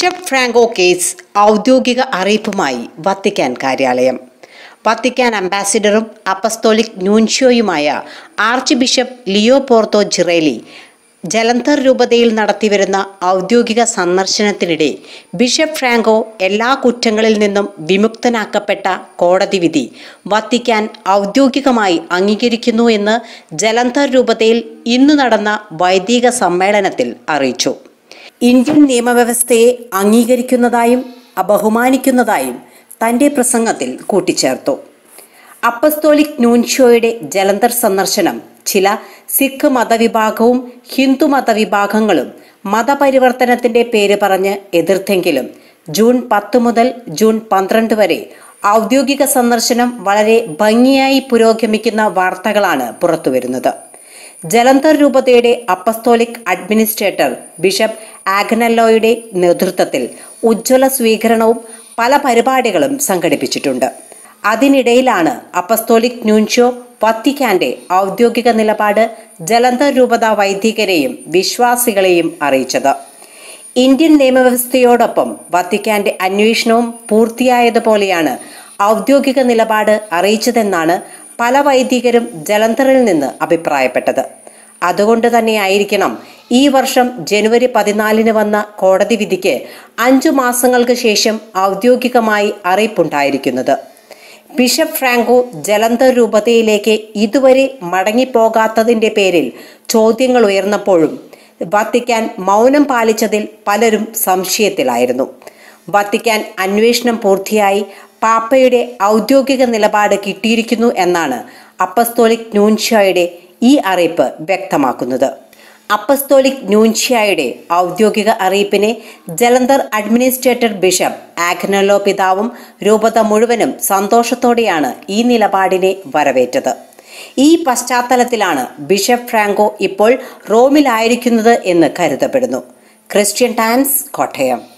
bishop Franco case ഔദ്യോഗിക അറിയിപ്പുമായി Vatican കാര്യാലയം വത്തിക്കാൻ അംബാസിഡറും അപ്പസ്തോലിക് ന്യൂൻഷ്യോയുമായ archbishop Leopoldo Girelli Jalandhar രൂപതയിൽ നടത്തിവരുന്ന ഔദ്യോഗിക സന്ദർശനത്തിനിടെ ബിഷപ്പ് ഫ്രാങ്കോ എല്ലാ കുറ്റങ്ങളിൽ നിന്നും വിമുക്തനാക്കപ്പെട്ട കോടതി വിധി വത്തിക്കാൻ ഔദ്യോഗികമായി അംഗീകരിക്കുന്നു എന്ന് ജലന്ധർ രൂപതയിൽ ഇന്നു നടന്ന വൈദിക സമ്മേളനത്തിൽ അറിയിച്ചു ഇന്ത്യൻ നിയമവ്യവസ്ഥയെ അംഗീകരിക്കുന്നതായും അബഹുമാനിക്കുന്നതായും തന്റെ പ്രസംഗത്തിൽ കൂട്ടിച്ചേർത്തു അപ്പസ്തോലിക് നൂൻഷോയുടെ ജലന്ധർ സന്ദർശനം ചില സിഖ് മതവിഭാഗവും ഹിന്ദു മതവിഭാഗങ്ങളും മതപരിവർത്തനത്തിന്റെ പേര് പറഞ്ഞ് എതിർത്തെങ്കിലും ജൂൺ പത്ത് മുതൽ ജൂൺ പന്ത്രണ്ട് വരെ ഔദ്യോഗിക സന്ദർശനം വളരെ ഭംഗിയായി പുരോഗമിക്കുന്ന വാർത്തകളാണ് പുറത്തുവരുന്നത് ജലന്ധർ രൂപതയുടെ അപ്പസ്തോലിക് അഡ്മിനിസ്ട്രേറ്റർ ബിഷപ്പ് ആഗ്നല്ലോയുടെ നേതൃത്വത്തിൽ ഉജ്ജ്വല സ്വീകരണവും പല പരിപാടികളും സംഘടിപ്പിച്ചിട്ടുണ്ട് അതിനിടയിലാണ് അപ്പസ്തോലിക് ന്യൂൻഷോ വത്തിക്കാന്റെ ഔദ്യോഗിക നിലപാട് ജലന്ധർ രൂപത വൈദികരെയും വിശ്വാസികളെയും അറിയിച്ചത് ഇന്ത്യൻ നിയമവ്യവസ്ഥയോടൊപ്പം വത്തിക്കാന്റെ അന്വേഷണവും പൂർത്തിയായതുപോലെയാണ് ഔദ്യോഗിക നിലപാട് അറിയിച്ചതെന്നാണ് പല വൈദികരും ജലന്ധറിൽ നിന്ന് അഭിപ്രായപ്പെട്ടത് അതുകൊണ്ട് തന്നെയായിരിക്കണം ഈ വർഷം ജനുവരി പതിനാലിന് വന്ന കോടതി വിധിക്ക് അഞ്ചു മാസങ്ങൾക്ക് ശേഷം ഔദ്യോഗികമായി അറിയിപ്പുണ്ടായിരിക്കുന്നത് ബിഷപ്പ് ഫ്രാങ്കോ ജലന്ധർ രൂപതയിലേക്ക് ഇതുവരെ മടങ്ങിപ്പോകാത്തതിന്റെ പേരിൽ ചോദ്യങ്ങൾ ഉയർന്നപ്പോഴും വത്തിക്കാൻ മൗനം പാലിച്ചതിൽ പലരും സംശയത്തിലായിരുന്നു വത്തിക്കാൻ അന്വേഷണം പൂർത്തിയായി പാപ്പയുടെ ഔദ്യോഗിക നിലപാട് കിട്ടിയിരിക്കുന്നു എന്നാണ് അപ്പസ്തോലിക് ന്യൂൻഷ്യായുടെ ഈ അറിയിപ്പ് വ്യക്തമാക്കുന്നത് അപ്പസ്തോലിക് ന്യൂൻഷ്യായുടെ ഔദ്യോഗിക അറിയിപ്പിനെ ജലന്ധർ അഡ്മിനിസ്ട്രേറ്റർ ബിഷപ്പ് ആഗ്നലോ പിതാവും രൂപത മുഴുവനും സന്തോഷത്തോടെയാണ് ഈ നിലപാടിനെ വരവേറ്റത് ഈ പശ്ചാത്തലത്തിലാണ് ബിഷപ്പ് ഫ്രാങ്കോ ഇപ്പോൾ റോമിലായിരിക്കുന്നത് എന്ന് കരുതപ്പെടുന്നു ക്രിസ്ത്യൻ ടൈംസ് കോട്ടയം